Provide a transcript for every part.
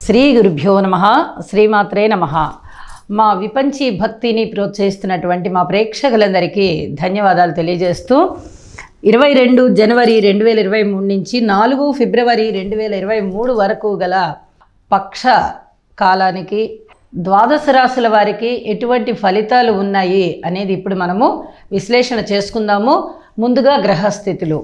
శ్రీ గురుభ్యో నమ శ్రీమాత్రే నమ మా విపంచి భక్తిని ప్రోత్సహిస్తున్నటువంటి మా ప్రేక్షకులందరికీ ధన్యవాదాలు తెలియజేస్తూ ఇరవై రెండు జనవరి రెండు వేల ఇరవై మూడు నుంచి నాలుగు ఫిబ్రవరి రెండు వేల ఇరవై మూడు వరకు గల పక్ష కాలానికి ద్వాదశ రాశుల వారికి ఎటువంటి ఫలితాలు ఉన్నాయి అనేది ఇప్పుడు మనము విశ్లేషణ చేసుకుందాము ముందుగా గ్రహస్థితులు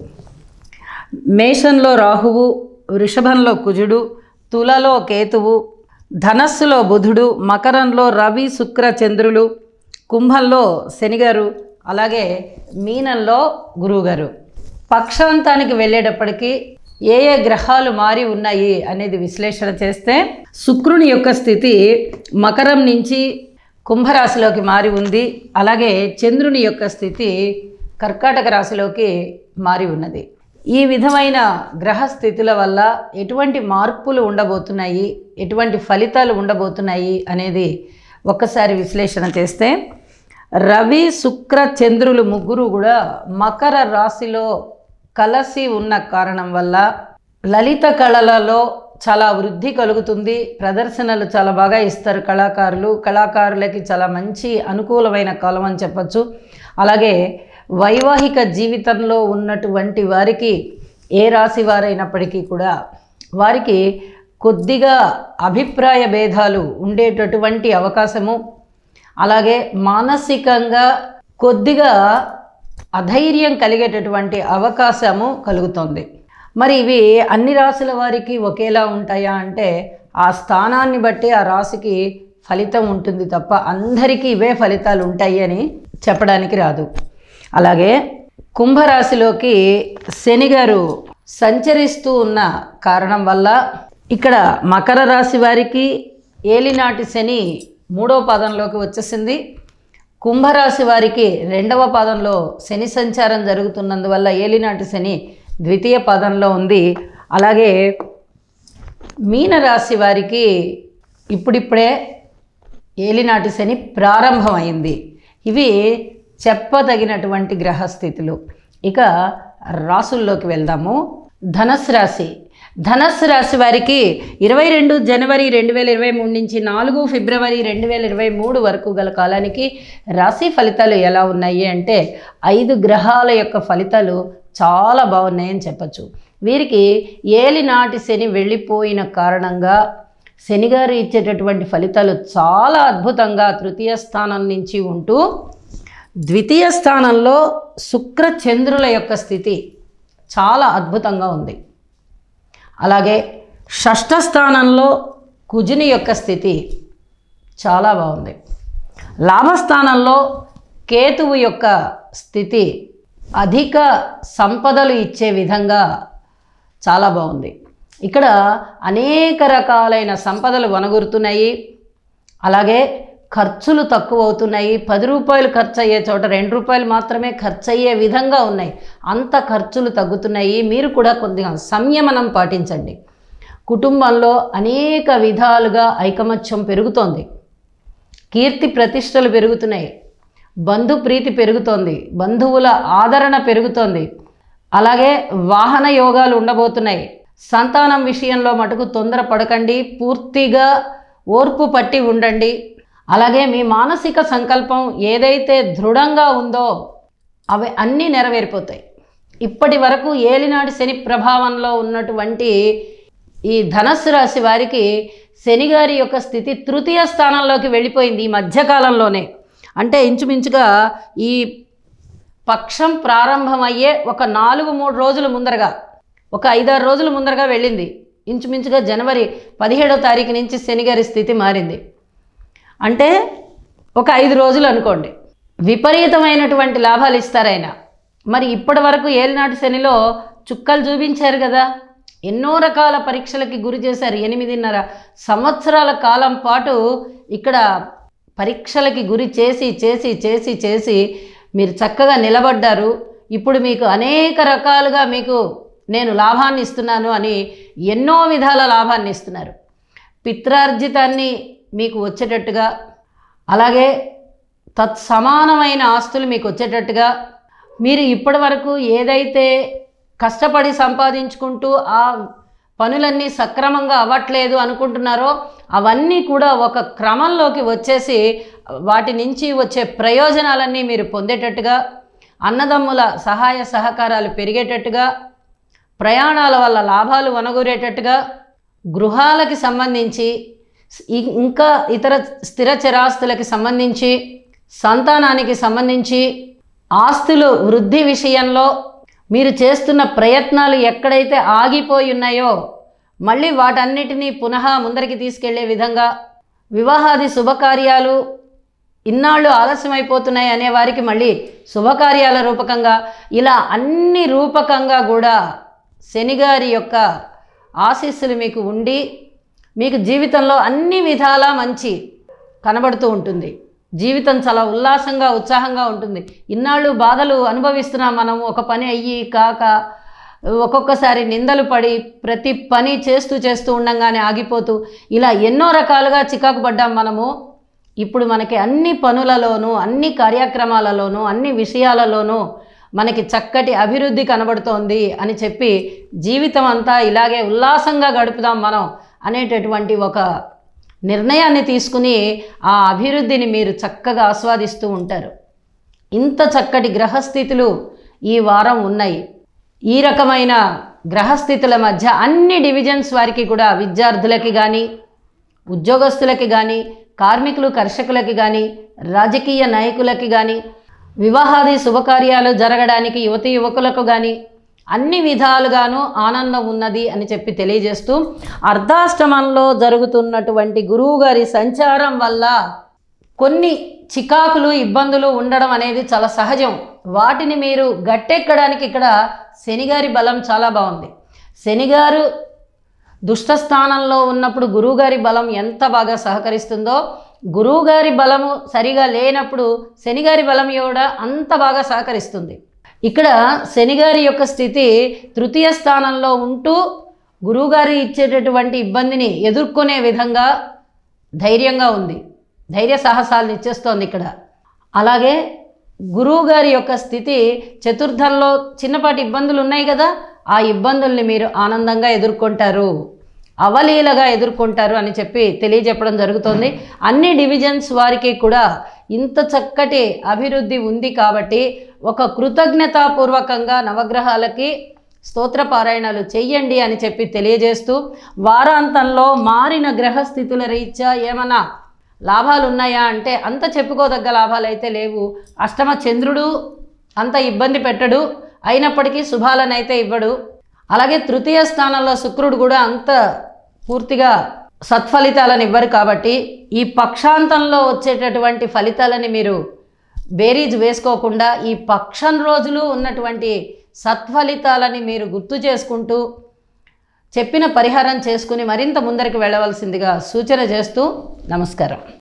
మేషంలో రాహువు వృషభంలో కుజుడు తులలో కేతువు ధనస్సులో బుధుడు మకరంలో రవి శుక్ర చంద్రులు కుంభంలో శనిగారు అలాగే మీనంలో గురువుగారు పక్షాంతానికి వెళ్ళేటప్పటికి ఏ ఏ గ్రహాలు మారి ఉన్నాయి అనేది విశ్లేషణ చేస్తే శుక్రుని యొక్క స్థితి మకరం నుంచి కుంభరాశిలోకి మారి ఉంది అలాగే చంద్రుని యొక్క స్థితి కర్కాటక రాశిలోకి మారి ఉన్నది ఈ విధమైన గ్రహ స్థితుల వల్ల ఎటువంటి మార్పులు ఉండబోతున్నాయి ఎటువంటి ఫలితాలు ఉండబోతున్నాయి అనేది ఒక్కసారి విశ్లేషణ చేస్తే రవి శుక్ర చంద్రులు ముగ్గురు కూడా మకర రాశిలో కలసి ఉన్న కారణం వల్ల లలిత కళలలో చాలా వృద్ధి కలుగుతుంది ప్రదర్శనలు చాలా బాగా ఇస్తారు కళాకారులు కళాకారులకి చాలా మంచి అనుకూలమైన కాలం అని చెప్పచ్చు అలాగే వైవాహిక జీవితంలో ఉన్నటువంటి వారికి ఏ రాశి వారైనప్పటికీ కూడా వారికి కొద్దిగా అభిప్రాయ భేదాలు ఉండేటటువంటి అవకాశము అలాగే మానసికంగా కొద్దిగా అధైర్యం కలిగేటటువంటి అవకాశము కలుగుతుంది మరి ఇవి అన్ని రాశుల వారికి ఒకేలా ఉంటాయా అంటే ఆ స్థానాన్ని బట్టి ఆ రాశికి ఫలితం ఉంటుంది తప్ప అందరికీ ఇవే ఫలితాలు ఉంటాయి అని చెప్పడానికి రాదు అలాగే కుంభరాశిలోకి శని గారు సంచరిస్తూ ఉన్న కారణం వల్ల ఇక్కడ మకర రాశి వారికి ఏలినాటి శని మూడో పాదంలోకి వచ్చేసింది కుంభరాశి వారికి రెండవ పాదంలో శని సంచారం జరుగుతున్నందువల్ల ఏలినాటి శని ద్వితీయ పాదంలో ఉంది అలాగే మీనరాశి వారికి ఇప్పుడిప్పుడే ఏలినాటి శని ప్రారంభమైంది ఇవి చెప్పదగినటువంటి గ్రహస్థితులు ఇక రాసుల్లోకి వెళ్దాము ధనస్సు రాశి ధనస్సు రాశి వారికి ఇరవై రెండు జనవరి రెండు వేల ఇరవై మూడు నుంచి నాలుగు ఫిబ్రవరి రెండు వేల ఇరవై మూడు వరకు గల కాలానికి రాశి ఫలితాలు ఎలా ఉన్నాయి అంటే ఐదు గ్రహాల యొక్క ఫలితాలు చాలా బాగున్నాయని చెప్పచ్చు వీరికి ఏలినాటి శని వెళ్ళిపోయిన కారణంగా శనిగారు ఇచ్చేటటువంటి ఫలితాలు చాలా అద్భుతంగా తృతీయ స్థానం నుంచి ఉంటూ ద్వితీయ స్థానంలో శుక్ర చంద్రుల యొక్క స్థితి చాలా అద్భుతంగా ఉంది అలాగే షష్ఠ స్థానంలో కుజుని యొక్క స్థితి చాలా బాగుంది లాభస్థానంలో కేతువు యొక్క స్థితి అధిక సంపదలు ఇచ్చే విధంగా చాలా బాగుంది ఇక్కడ అనేక రకాలైన సంపదలు వనగూరుతున్నాయి అలాగే ఖర్చులు తక్కువ అవుతున్నాయి పది రూపాయలు ఖర్చు అయ్యే చోట రెండు రూపాయలు మాత్రమే ఖర్చు అయ్యే విధంగా ఉన్నాయి అంత ఖర్చులు తగ్గుతున్నాయి మీరు కూడా కొద్దిగా సంయమనం పాటించండి కుటుంబంలో అనేక విధాలుగా ఐకమత్యం పెరుగుతోంది కీర్తి ప్రతిష్టలు పెరుగుతున్నాయి బంధు ప్రీతి పెరుగుతోంది బంధువుల ఆదరణ పెరుగుతోంది అలాగే వాహన యోగాలు ఉండబోతున్నాయి సంతానం విషయంలో మటుకు తొందర పడకండి పూర్తిగా ఓర్పు పట్టి ఉండండి అలాగే మీ మానసిక సంకల్పం ఏదైతే దృఢంగా ఉందో అవి అన్నీ నెరవేరిపోతాయి ఇప్పటి వరకు ఏలినాటి శని ప్రభావంలో ఉన్నటువంటి ఈ ధనస్సు రాశి వారికి శనిగారి యొక్క స్థితి తృతీయ స్థానంలోకి వెళ్ళిపోయింది ఈ మధ్యకాలంలోనే అంటే ఇంచుమించుగా ఈ పక్షం ప్రారంభమయ్యే ఒక నాలుగు మూడు రోజుల ముందరగా ఒక ఐదారు రోజుల ముందరగా వెళ్ళింది ఇంచుమించుగా జనవరి పదిహేడో తారీఖు నుంచి శనిగారి స్థితి మారింది అంటే ఒక ఐదు రోజులు అనుకోండి విపరీతమైనటువంటి లాభాలు ఇస్తారు ఆయన మరి ఇప్పటి వరకు ఏలినాటి శనిలో చుక్కలు చూపించారు కదా ఎన్నో రకాల పరీక్షలకి గురి చేశారు ఎనిమిదిన్నర సంవత్సరాల కాలం పాటు ఇక్కడ పరీక్షలకి గురి చేసి చేసి చేసి చేసి మీరు చక్కగా నిలబడ్డారు ఇప్పుడు మీకు అనేక రకాలుగా మీకు నేను లాభాన్ని ఇస్తున్నాను అని ఎన్నో విధాల లాభాన్ని ఇస్తున్నారు పిత్రార్జితాన్ని మీకు వచ్చేటట్టుగా అలాగే తత్సమానమైన ఆస్తులు మీకు వచ్చేటట్టుగా మీరు ఇప్పటి వరకు ఏదైతే కష్టపడి సంపాదించుకుంటూ ఆ పనులన్నీ సక్రమంగా అవ్వట్లేదు అనుకుంటున్నారో అవన్నీ కూడా ఒక క్రమంలోకి వచ్చేసి వాటి నుంచి వచ్చే ప్రయోజనాలన్నీ మీరు పొందేటట్టుగా అన్నదమ్ముల సహాయ సహకారాలు పెరిగేటట్టుగా ప్రయాణాల వల్ల లాభాలు వనగూరేటట్టుగా గృహాలకి సంబంధించి ఇ- ఇంకా ఇతర స్థిర చరాస్తులకి సంబంధించి సంతానానికి సంబంధించి ఆస్తులు వృద్ధి విషయంలో మీరు చేస్తున్న ప్రయత్నాలు ఎక్కడైతే ఆగిపోయి ఉన్నాయో మళ్ళీ వాటన్నిటినీ పునః ముందరికి తీసుకెళ్లే విధంగా వివాహాది శుభకార్యాలు ఇన్నాళ్ళు ఆలస్యమైపోతున్నాయి అనే వారికి మళ్ళీ శుభకార్యాల రూపకంగా ఇలా అన్ని రూపకంగా కూడా శనిగారి యొక్క ఆశీస్సులు మీకు ఉండి మీకు జీవితంలో అన్ని విధాలా మంచి కనబడుతూ ఉంటుంది జీవితం చాలా ఉల్లాసంగా ఉత్సాహంగా ఉంటుంది ఇన్నాళ్ళు బాధలు అనుభవిస్తున్నాం మనం ఒక పని అయ్యి కాక ఒక్కొక్కసారి నిందలు పడి ప్రతి పని చేస్తూ చేస్తూ ఉండంగానే ఆగిపోతూ ఇలా ఎన్నో రకాలుగా చికాకు పడ్డాం మనము ఇప్పుడు మనకి అన్ని పనులలోనూ అన్ని కార్యక్రమాలలోనూ అన్ని విషయాలలోనూ మనకి చక్కటి అభివృద్ధి కనబడుతోంది అని చెప్పి జీవితం అంతా ఇలాగే ఉల్లాసంగా గడుపుదాం మనం అనేటటువంటి ఒక నిర్ణయాన్ని తీసుకుని ఆ అభివృద్ధిని మీరు చక్కగా ఆస్వాదిస్తూ ఉంటారు ఇంత చక్కటి గ్రహస్థితులు ఈ వారం ఉన్నాయి ఈ రకమైన గ్రహస్థితుల మధ్య అన్ని డివిజన్స్ వారికి కూడా విద్యార్థులకి కానీ ఉద్యోగస్తులకి కానీ కార్మికులు కర్షకులకి కానీ రాజకీయ నాయకులకి కానీ వివాహాది శుభకార్యాలు జరగడానికి యువతి యువకులకు కానీ అన్ని విధాలుగాను ఆనందం ఉన్నది అని చెప్పి తెలియజేస్తూ అర్ధాష్టమంలో జరుగుతున్నటువంటి గురువుగారి సంచారం వల్ల కొన్ని చికాకులు ఇబ్బందులు ఉండడం అనేది చాలా సహజం వాటిని మీరు గట్టెక్కడానికి ఇక్కడ శనిగారి బలం చాలా బాగుంది శనిగారు దుష్ట స్థానంలో ఉన్నప్పుడు గురువుగారి బలం ఎంత బాగా సహకరిస్తుందో గురువుగారి బలము సరిగా లేనప్పుడు శనిగారి బలం కూడా అంత బాగా సహకరిస్తుంది ఇక్కడ శనిగారి యొక్క స్థితి తృతీయ స్థానంలో ఉంటూ గురువుగారి ఇచ్చేటటువంటి ఇబ్బందిని ఎదుర్కొనే విధంగా ధైర్యంగా ఉంది ధైర్య సాహసాలను ఇచ్చేస్తోంది ఇక్కడ అలాగే గురువు గారి యొక్క స్థితి చతుర్థంలో చిన్నపాటి ఇబ్బందులు ఉన్నాయి కదా ఆ ఇబ్బందుల్ని మీరు ఆనందంగా ఎదుర్కొంటారు అవలీలగా ఎదుర్కొంటారు అని చెప్పి తెలియజెప్పడం జరుగుతోంది అన్ని డివిజన్స్ వారికి కూడా ఇంత చక్కటి అభివృద్ధి ఉంది కాబట్టి ఒక కృతజ్ఞతాపూర్వకంగా నవగ్రహాలకి స్తోత్ర పారాయణాలు చెయ్యండి అని చెప్పి తెలియజేస్తూ వారాంతంలో మారిన గ్రహస్థితుల రీత్యా ఏమన్నా లాభాలు ఉన్నాయా అంటే అంత చెప్పుకోదగ్గ లాభాలు అయితే లేవు అష్టమ చంద్రుడు అంత ఇబ్బంది పెట్టడు అయినప్పటికీ శుభాలనైతే ఇవ్వడు అలాగే తృతీయ స్థానంలో శుక్రుడు కూడా అంత పూర్తిగా సత్ఫలితాలను ఇవ్వరు కాబట్టి ఈ పక్షాంతంలో వచ్చేటటువంటి ఫలితాలని మీరు బేరీజ్ వేసుకోకుండా ఈ పక్షం రోజులు ఉన్నటువంటి సత్ఫలితాలని మీరు గుర్తు చేసుకుంటూ చెప్పిన పరిహారం చేసుకుని మరింత ముందరికి వెళ్ళవలసిందిగా సూచన చేస్తూ నమస్కారం